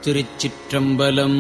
திருச்சிற்றம்பலம்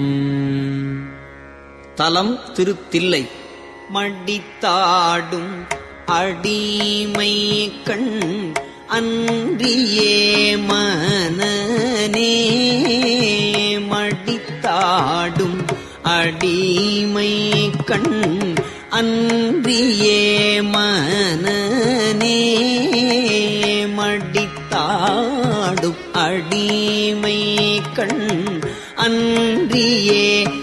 தலம் திருத்தில்லை மடித்தாடும் அடிமை கண் அன்றியே மனநே மடித்தாடும் அடிமை கண் அன்றியே மனநே மடித்தாடும் அடிமை கண் அன்றியே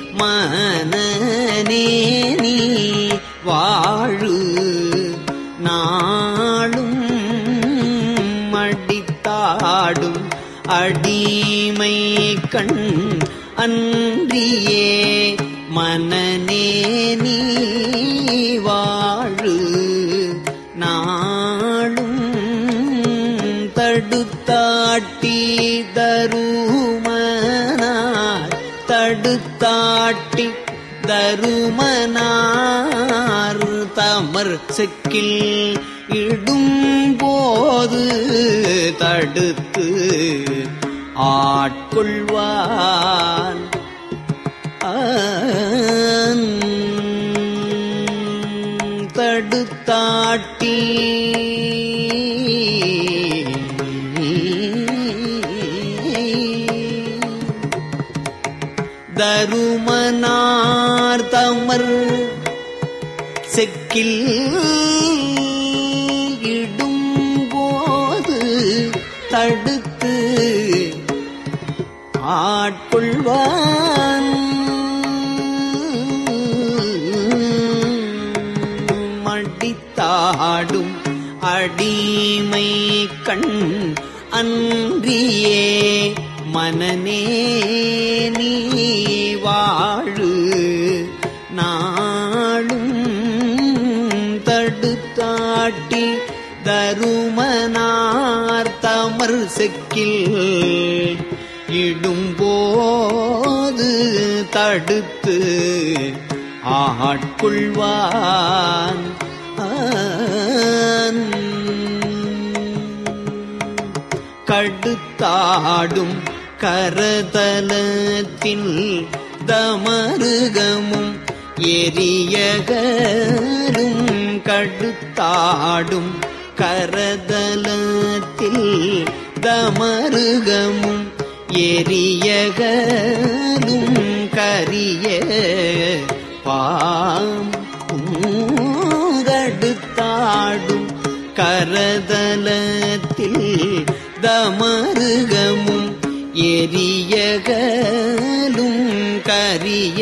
மனநே நீ வாழு நாளும் மடித்தாடும் அடிமை கண் அன்றியே மனநே நீ வாழு நாளும் தடுத்தாட்டி தருமனார் தடுத்தாட்டி தருமனார் தமர் செக்கில் இடும்போது தடுத்து ஆட்கொள்வான் ஆன் தடுத்தாட்டி தருமனார் தமர் செக்கில் இடும்போது தடுத்து ஆட்கொள்வான் மடித்தாடும் அடிமை கண் அன்றியே மனநே நீ வாழு நாளும் தடுத்தாட்டி தருமனார் தமர் செக்கில் இடும்போது தடுத்து ஆட்கொள்வான் ஆன். கடுத்தாடும் கரதலத்தின் தமருகமும் எரியகரும் கடுத்தாடும் கரதலத்தில் தமருகமும் எரியகரும் கரிய பாங்கடுத்தாடும் கரதலத்தில் தமருகமும் எரியகலும் கரிய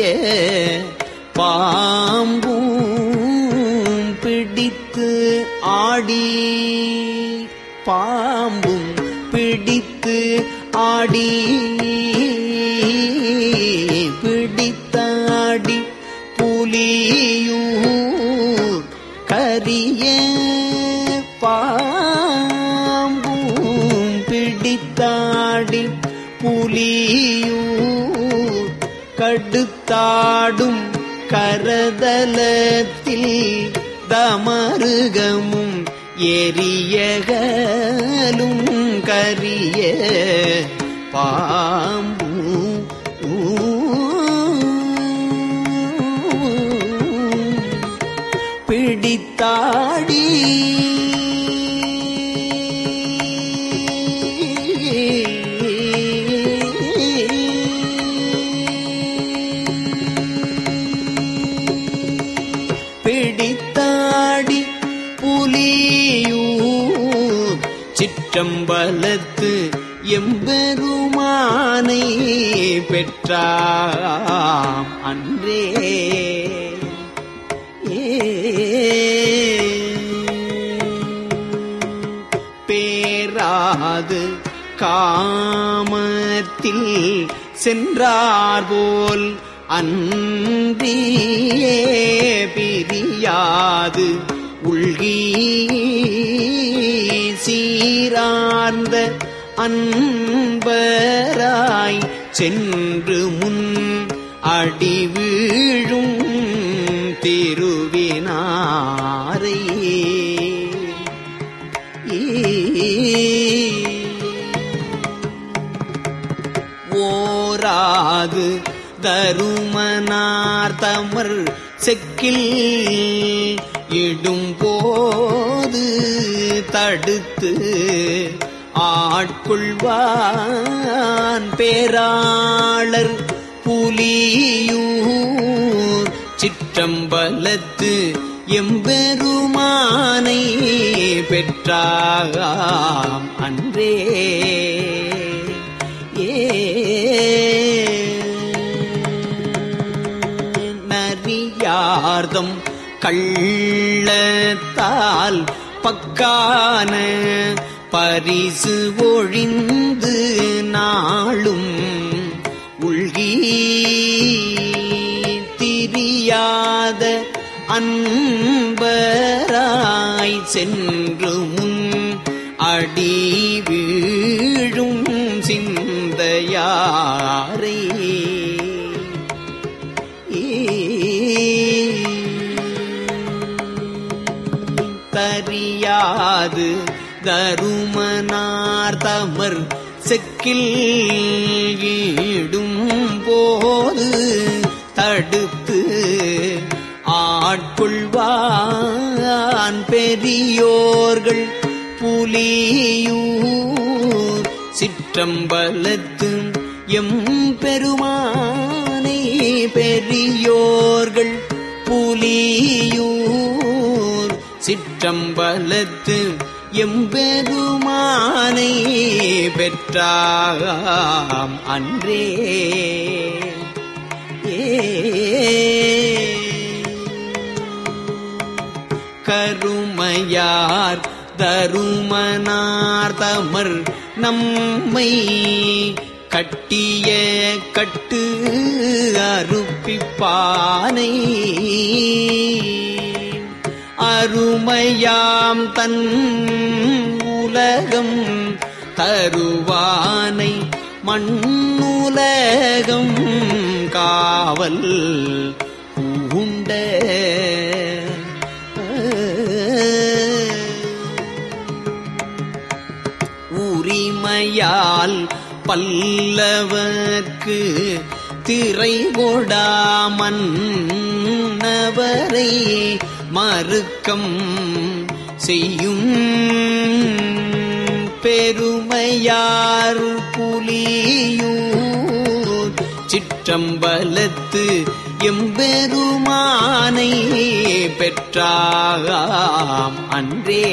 பாம்பும் பிடித்து ஆடி பாம்பும் பிடித்து ஆடி பிடித்தாடி புலியூர் கரிய பாம்பும் பிடித்தாடி புலியூர் கடுத்தாடும் கரதலத்தில் தமருகமும் எரியகலும் கரிய பாம்பும் பிடித்தாடி பிடித்தாடி புலியூர் சிற்றம்பலத்து எம்பெருமானை பெற்றாம் அன்றே பேராது காமத்தில் சென்றார்போல் அன்றியே பிரியாது உள்கி சீரார்ந்த அன்பராய் சென்று முன் அடி வீழும் திருவினாரை ஓ தரியாது தருமனார் தமர் செக்கில் இடும் போது தடுத்து ஆட்கொள்வான் பேராளர் புலியூர் சிற்றம்பலத்து எம்பெருமானை பெற்றாகாம் அன்றே ஏ நரியார்தம் கள்ளத்தால் பக்கான பரிசு ஒழிந்து நாளும் உள்கி திரியாத அன்பராய் சென்று முன் அடி வீழும் சிந்தையாரை தரியாது தருமனார் தமர் செக்கில் ஈடும் போது தடுத்து ஆட்கொள்வான் பெரியோர்கள் புலியூர் சிற்றம்பலத்து எம் பெருமானை பெரியோர்கள் புலியூர் சிற்றம்பலத்து எம்பெருமானை பெற்றாம் அன்றே கருமையார் தருமனார் தமர் நம்மை கட்டிய கட்டு அருப்பிப்பானை அருமையாம் தன் உலகம் தருவானை மண்ணுலகம் காவல் பூண்ட உரிமையால் பல்லவர்க்கு திரை கொடாமன்னவரை மறுக்கம் செய்யும் பெருமையார் புலியூர் சிற்றம்பலத்து எம்பெருமானை பெற்றாகாம் அன்றே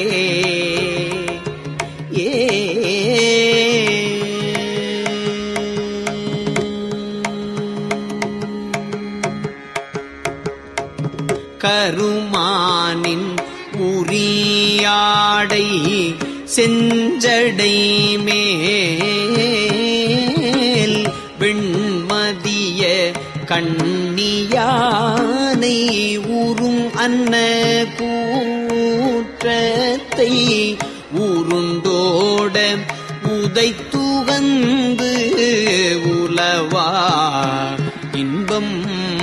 ஏ கருமானின் உரியாடை செஞ்சடை மேல் வெண்மதிய கண்ணியானை ஊரும் அன்ன கூற்றத்தை உருண்டோட உதைத்துகந்து உலவா இன்பம்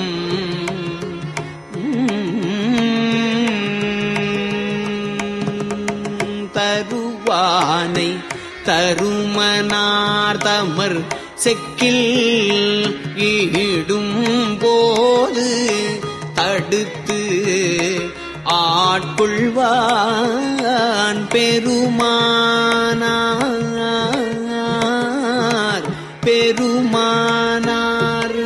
தருவானை தருமனார் தமர் செக்கில் ஈடும் போது தடுத்து ஆட்கொள்வான் பெருமானார் பெருமானார்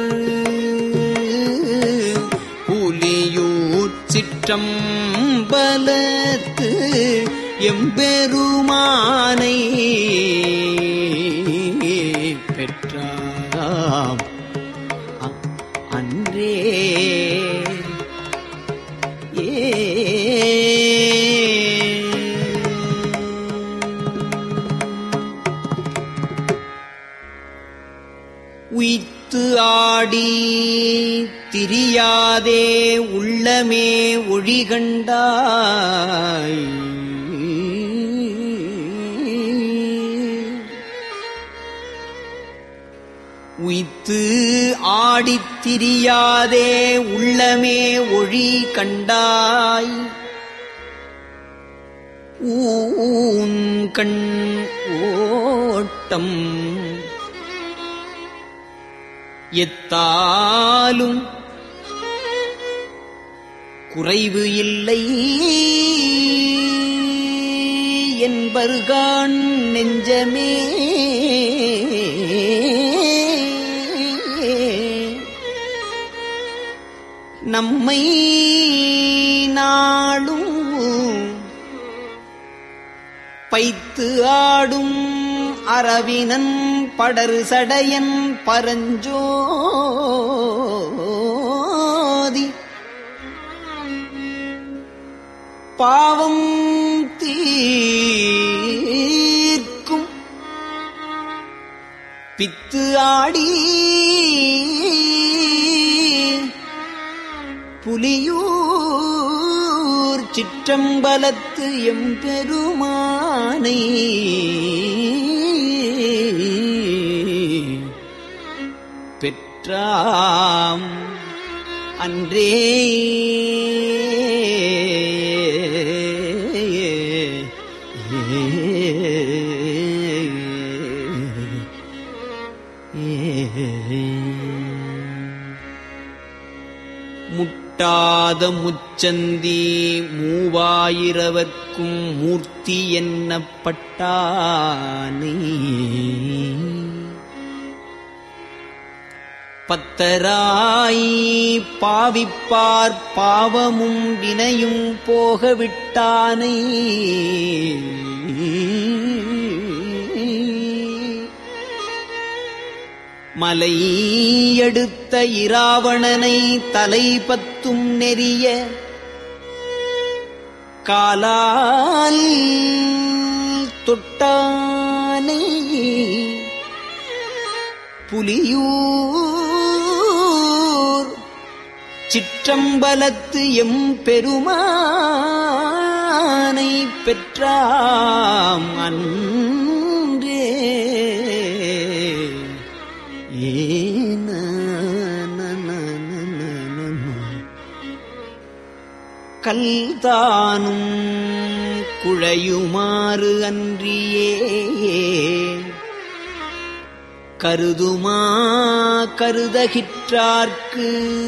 புலியூர் சிற்றம்பலத்து எம்பெருமானை பெற்றாம் அ- அன்றே உய்த்து ஆடி திரியாதே உள்ளமே ஒழிகண்டாய் உய்த்து ஆடித் திரியாதே உள்ளமே ஒழி கண்டாய் ஊன் கண் ஓட்டம் எத்தாலும் குறைவு இல்லை என்பருகான் நெஞ்சமே நம்மை நாளும் பைத்து ஆடும் அரவினன் படரு சடையன் பரஞ்சோதி பாவம் தீர்க்கும் பித்து ஆடி புலியூர் சிற்றம்பலத்து எம்பெருமானை பெற்றாம் அன்றே முட்டாத முச்சந்தி மூவாயிரவர்க்கும் மூர்த்தி என்னப்பட்டானே பத்தராய் பாவிப்பார் பாவமும் வினையும் போகவிட்டானை மலை எடுத்த இராவணனை தலை பத்தும் நெறிய காலால் தொட்டானை புலியூர் சிற்றம்பலத்து எம் பெருமானை பெற்றாம் அன்றே ஏன கல்தானும் குழையுமாறு அன்றியே கருதுமா கருதகிற்றார்க்கு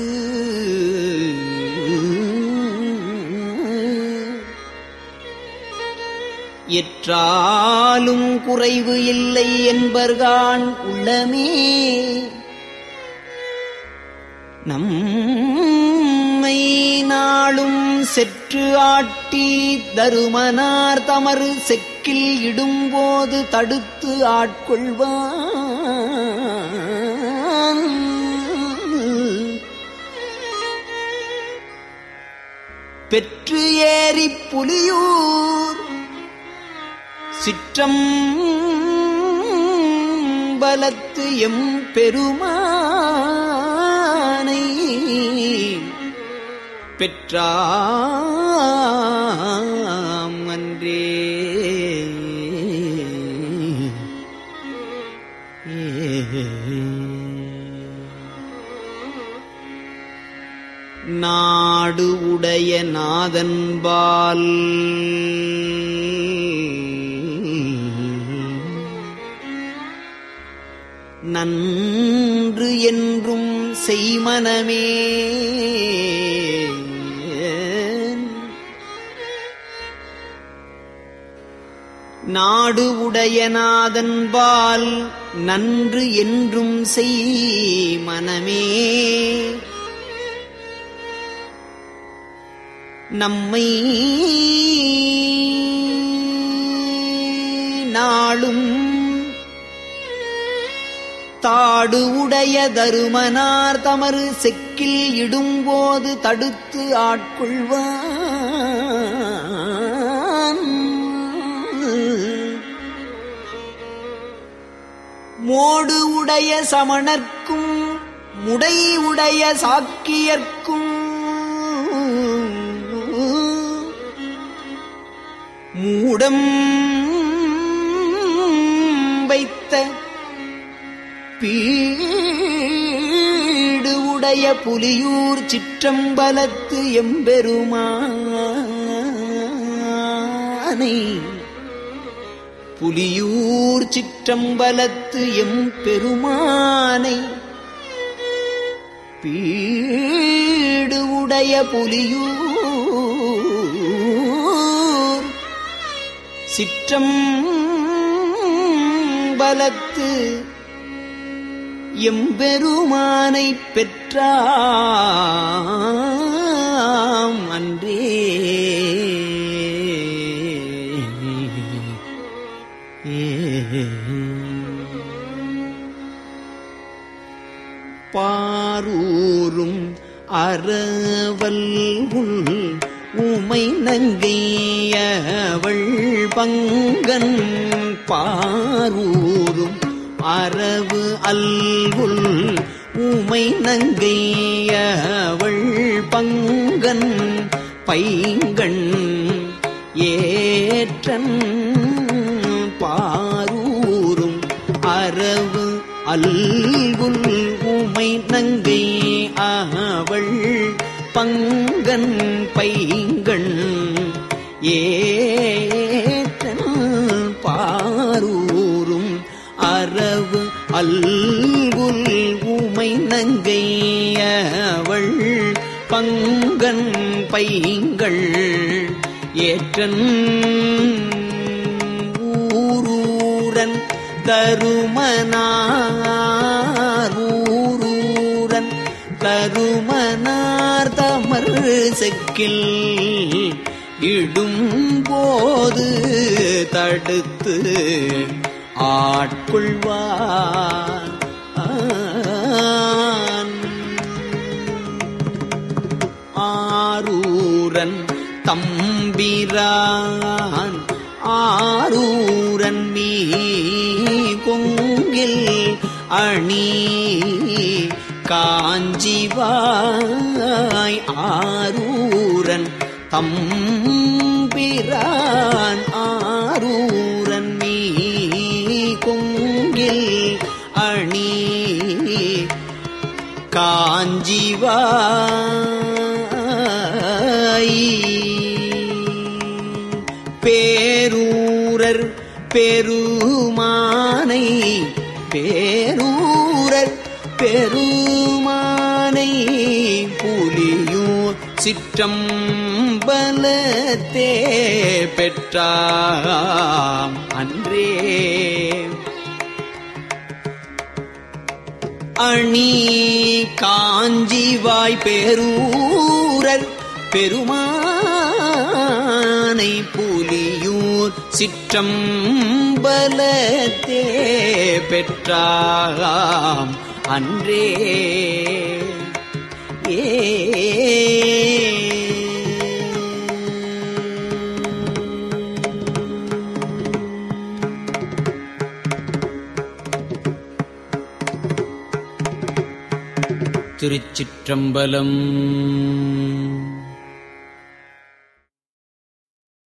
எற்றாலும் குறைவு இல்லை என்பர்கான் உள்ளமே நம்மை நாளும் செற்று ஆட்டி தருமனார் தமறு செக்கில் இடும்போது தடுத்து ஆட்கொள்வான் பெற்று ஏறி புலியூர் சிற்றம் பலத்து எம் பெருமானை பெற்றாம் அன்றே நாடு உடைய நாதன்பால் நன்று என்றும் செய்மனமே நாடு உடைய நாதன்பால் நன்று என்றும் செய் மனமே நம்மை நாளும் தாடு உடைய தருமனார் தமறு செக்கில் இடும்போது தடுத்து ஆட்கொள்வான் மோடு உடைய சமணர்க்கும் முடை உடைய சாக்கியர்க்கும் மூடம் வைத்த பீடு உடைய புலியூர் சிற்றம்பலத்து எம்பெருமானை புலியூர் சிற்றம்பலத்து எம்பெருமானை பீடு உடைய புலியூர் சிற்றம் பலத்து எம்பெருமானை பெற்றாம் அன்றே பாரூரும் அறவல் உள் உமை நங்கையவள் பங்கன் பாரூரும் அரவு அல்குல் உமை நங்கையவள் பங்கன் பைங்கண் ஏற்றன் பாரூரும் அரவு அல்குல் உமை நங்கை அவள் பங்கன் பைங்கண் ஏற்றன் பாரூரும் அரவு அல்குல் உமை நங்கை அவள் பங்கன் பைங்கள் ஏற்றன் ஊரூரன் தருமனார் ஊரூரன் தருமனார் தமர் செக்கில் இடும் போது தடுத்து ஆட்கொள்வான் ஆரூரன் தம்பிரான் ஆரூரன் மீ கொங்கில் அணி காஞ்சிவாய் ஆரூரன் தம்பிரான் ஆரூரன் மீ கொங்கில் அணி காஞ்சிவாய் பேரூரர் பெருமானை பேரூரர் பெருமானை புலியூர் சிற்றம்பலத்தே பெற்றாம் அன்றே அணி காஞ்சிவாய் பேரூரர் பெருமானை புலியூர் சிற்றம்பலத்தே பெற்றாம் அன்றே ஏ திருச்சிற்றம்பலம்